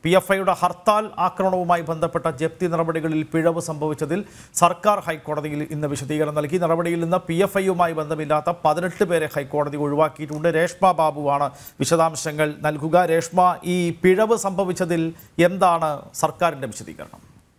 P F ഐയുടെ ഹർത്താൽ ആക്രമണവുമായി ബന്ധപ്പെട്ട ജപ്തി നടപടികളിൽ പിഴവ് സംഭവിച്ചതിൽ സർക്കാർ ഹൈക്കോടതിയിൽ ഇന്ന് വിശദീകരണം നൽകി നടപടിയിൽ നിന്ന് പി എഫ് ഐയുമായി ബന്ധമില്ലാത്ത പതിനെട്ട് പേരെ ഹൈക്കോടതി ഒഴിവാക്കിയിട്ടുണ്ട് രേഷ്മ ബാബുവാണ് വിശദാംശങ്ങൾ നൽകുക രേഷ്മ ഈ പിഴവ് സംഭവിച്ചതിൽ എന്താണ് സർക്കാരിന്റെ വിശദീകരണം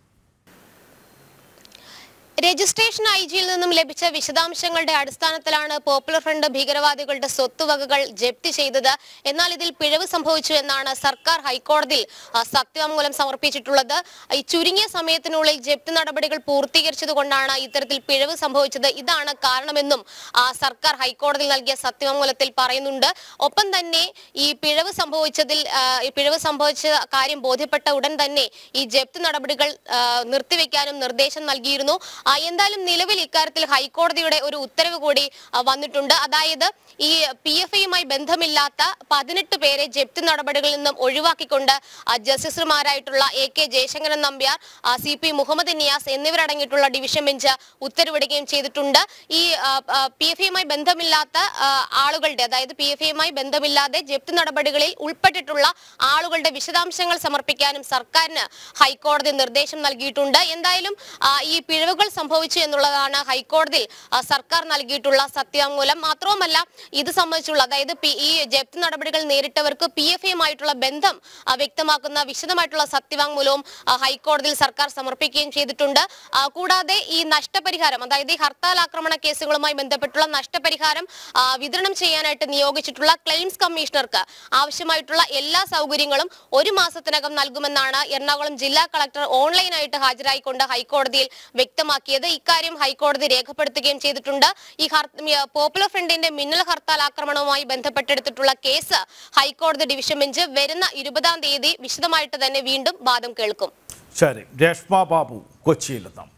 രജിസ്ട്രേഷൻ ഐ ജിയിൽ നിന്നും ലഭിച്ച വിശദാംശങ്ങളുടെ അടിസ്ഥാനത്തിലാണ് പോപ്പുലർ ഫ്രണ്ട് ഭീകരവാദികളുടെ സ്വത്തുവകകൾ ജപ്തി ചെയ്തത് എന്നാൽ ഇതിൽ പിഴവ് സംഭവിച്ചു എന്നാണ് സർക്കാർ ഹൈക്കോടതിയിൽ ആ, സത്യവാങ്മൂലം സമർപ്പിച്ചിട്ടുള്ളത് ഈ ചുരുങ്ങിയ സമയത്തിനുള്ളിൽ ജപ്തി നടപടികൾ പൂർത്തീകരിച്ചതുകൊണ്ടാണ് ഇത്തരത്തിൽ പിഴവ് സംഭവിച്ചത് ഇതാണ് കാരണമെന്നും ആ, സർക്കാർ ഹൈക്കോടതിയിൽ നൽകിയ സത്യവാങ്മൂലത്തിൽ പറയുന്നുണ്ട് ഒപ്പം തന്നെ ഈ പിഴവ് സംഭവിച്ചതിൽ ആ, ഈ പിഴവ് സംഭവിച്ച കാര്യം ബോധ്യപ്പെട്ട ഉടൻ തന്നെ ഈ ജപ്തി നടപടികൾ ആ, നിർത്തിവെക്കാനും നിർദ്ദേശം നൽകിയിരുന്നു ആ, എന്തായാലും നിലവിൽ ഇക്കാര്യത്തിൽ ഹൈക്കോടതിയുടെ ഒരു ഉത്തരവ് കൂടി ആ, വന്നിട്ടുണ്ട് അതായത് ഈ പി എഫ് ഐയുമായി ബന്ധമില്ലാത്ത പതിനെട്ട് പേരെ ജപ്തി നടപടികളിൽ നിന്നും ഒഴിവാക്കിക്കൊണ്ട് ആ, ജസ്റ്റിസുമാരായിട്ടുള്ള എ കെ ജയശങ്കരൻ നമ്പ്യാർ ആ, സി പി മുഹമ്മദ് നിയാസ് എന്നിവരടങ്ങിയിട്ടുള്ള ഡിവിഷൻ ബെഞ്ച് ഉത്തരവിടുകയും ചെയ്തിട്ടുണ്ട് ഈ പി എഫ് ഐയുമായി ബന്ധമില്ലാത്ത ആ, ആളുകളുടെ അതായത് പി എഫ് ഐയുമായി ബന്ധമില്ലാതെ ജപ്തി നടപടികളിൽ ഉൾപ്പെട്ടിട്ടുള്ള ആളുകളുടെ വിശദാംശങ്ങൾ സമർപ്പിക്കാനും സർക്കാരിന് ഹൈക്കോടതി നിർദ്ദേശം നൽകിയിട്ടുണ്ട് എന്തായാലും ആ, ഈ പിഴവുകൾ സംഭവിച്ചു എന്നുള്ളതാണ് ഹൈക്കോടതിയിൽ ആ, സർക്കാർ നൽകിയിട്ടുള്ള സത്യവാങ്മൂലം മാത്രവുമല്ല ഇത് സംബന്ധിച്ചുള്ള അതായത് പി- ഈ ജപ്തി നടപടികൾ നേരിട്ടവർക്ക് പി എഫ് ഐയുമായിട്ടുള്ള ബന്ധം ആ, വ്യക്തമാക്കുന്ന വിശദമായിട്ടുള്ള സത്യവാങ്മൂലവും ആ, ഹൈക്കോടതിയിൽ സർക്കാർ സമർപ്പിക്കുകയും ചെയ്തിട്ടുണ്ട് ആ, കൂടാതെ ഈ നഷ്ടപരിഹാരം അതായത് ഈ ഹർത്താൽ ആക്രമണ കേസുകളുമായി ബന്ധപ്പെട്ടുള്ള നഷ്ടപരിഹാരം ആ, വിതരണം ചെയ്യാനായിട്ട് നിയോഗിച്ചിട്ടുള്ള ക്ലെയിംസ് കമ്മീഷണർക്ക് ആവശ്യമായിട്ടുള്ള എല്ലാ സൗകര്യങ്ങളും ഒരു മാസത്തിനകം നൽകുമെന്നാണ് എറണാകുളം ജില്ലാ കളക്ടർ ഓൺലൈനായിട്ട് ഹാജരായിക്കൊണ്ട് ഹൈക്കോടതിയിൽ വ്യക്തമാക്കിയത് ഇക്കാര്യം ഹൈക്കോടതി രേഖപ്പെടുത്തുകയും ചെയ്തിട്ടുണ്ട് ഈ ഹർ- ഈ പോപ്പുലർ ഫ്രണ്ടിന്റെ മിന്നൽ ഹർത്താൽ ആക്രമണവുമായി ബന്ധപ്പെട്ടെടുത്തിട്ടുള്ള കേസ് ഹൈക്കോടതി ഡിവിഷൻ ബെഞ്ച് വരുന്ന ഇരുപതാം തീയതി വിശദമായിട്ട് തന്നെ വീണ്ടും വാദം കേൾക്കും ശരി രേഷ്മ ബാബു കൊച്ചിയിൽ നിന്നും